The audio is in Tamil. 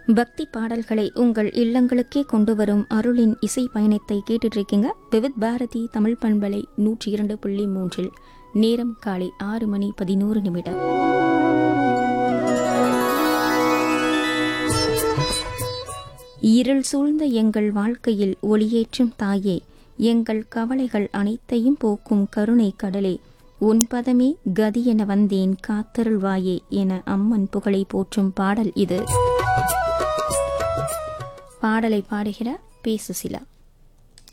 பக்தி பாடல்களை உங்கள் இல்லங்களுக்கே கொண்டு வரும் அருளின் இசை பயணத்தை கேட்டுட்டு இருக்கீங்க விவித் பாரதி தமிழ் பண்பலை நூற்றி இரண்டு புள்ளி மூன்றில் நேரம் காலை ஆறு மணி பதினோரு நிமிடம் இருள் சூழ்ந்த எங்கள் வாழ்க்கையில் ஒளியேற்றும் தாயே எங்கள் கவலைகள் அனைத்தையும் போக்கும் கருணை கடலே உன் பதமே கதி என வந்தேன் காத்தருள்வாயே என அம்மன் புகழை போற்றும் பாடல் இது பாடலை பாடுகிற பே சுசிலா